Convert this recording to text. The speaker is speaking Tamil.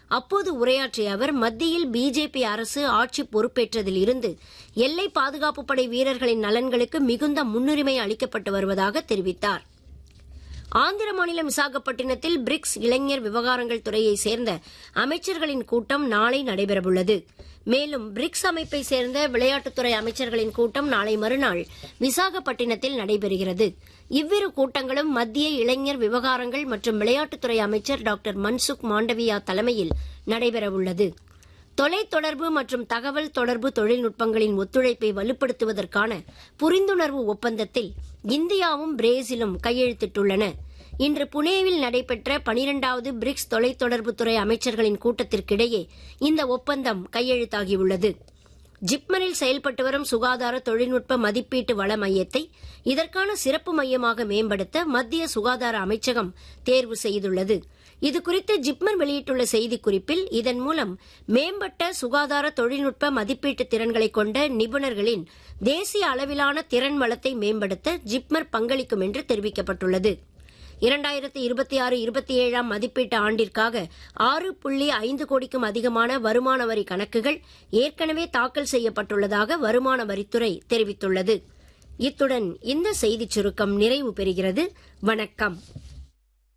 அப்போது உரையாற்றிய அவர் மத்தியில் பிஜேபி அரசு ஆட்சி பொறுப்பேற்றதில் இருந்து எல்லை பாதுகாப்பு படை வீரர்களின் நலன்களுக்கு மிகுந்த முன்னுரிமை அளிக்கப்பட்டு வருவதாக தெரிவித்தார் ஆந்திர மாநிலம் விசாகப்பட்டினத்தில் பிரிக்ஸ் இளைஞர் விவகாரங்கள் துறையை சேர்ந்த அமைச்சர்களின் கூட்டம் நாளை நடைபெறவுள்ளது மேலும் பிரிக்ஸ் அமைப்பை சேர்ந்த விளையாட்டுத்துறை அமைச்சர்களின் கூட்டம் நாளை மறுநாள் விசாகப்பட்டினத்தில் நடைபெறுகிறது இவ்விரு கூட்டங்களும் மத்திய இளைஞர் விவகாரங்கள் மற்றும் விளையாட்டுத்துறை அமைச்சர் டாக்டர் மன்சுக் மாண்டவியா தலைமையில் நடைபெறவுள்ளது தொலைத்தொடர்பு மற்றும் தகவல் தொடர்பு தொழில்நுட்பங்களின் ஒத்துழைப்பை வலுப்படுத்துவதற்கான புரிந்துணர்வு ஒப்பந்தத்தில் இந்தியாவும் பிரேசிலும் கையெழுத்திட்டுள்ளன இன்று புனேவில் நடைபெற்ற பனிரெண்டாவது பிரிக்ஸ் தொலைத்தொடர்புத்துறை அமைச்சர்களின் கூட்டத்திற்கிடையே இந்த ஒப்பந்தம் கையெழுத்தாகியுள்ளது ஜிப்மரில் செயல்பட்டு வரும் சுகாதார தொழில்நுட்ப மதிப்பீட்டு வள மையத்தை இதற்கான சிறப்பு மையமாக மேம்படுத்த மத்திய சுகாதார அமைச்சகம் தேர்வு செய்துள்ளது இதுகுறித்து ஜிப்மர் வெளியிட்டுள்ள செய்திக்குறிப்பில் இதன் மூலம் மேம்பட்ட சுகாதார தொழில்நுட்ப மதிப்பீட்டு திறன்களை கொண்ட நிபுணர்களின் தேசிய அளவிலான திறன் வளத்தை மேம்படுத்த ஜிப்மர் பங்களிக்கும் என்று தெரிவிக்கப்பட்டுள்ளது இரண்டாயிரத்தி இருபத்தி ஆறு இருபத்தி ஏழாம் மதிப்பீட்டு ஆண்டிற்காக ஆறு புள்ளி ஐந்து கோடிக்கும் அதிகமான வருமான வரி கணக்குகள் ஏற்கனவே தாக்கல் செய்யப்பட்டுள்ளதாக வருமான வரித்துறை தெரிவித்துள்ளது இத்துடன் இந்த செய்திச் சுருக்கம் நிறைவு பெறுகிறது வணக்கம்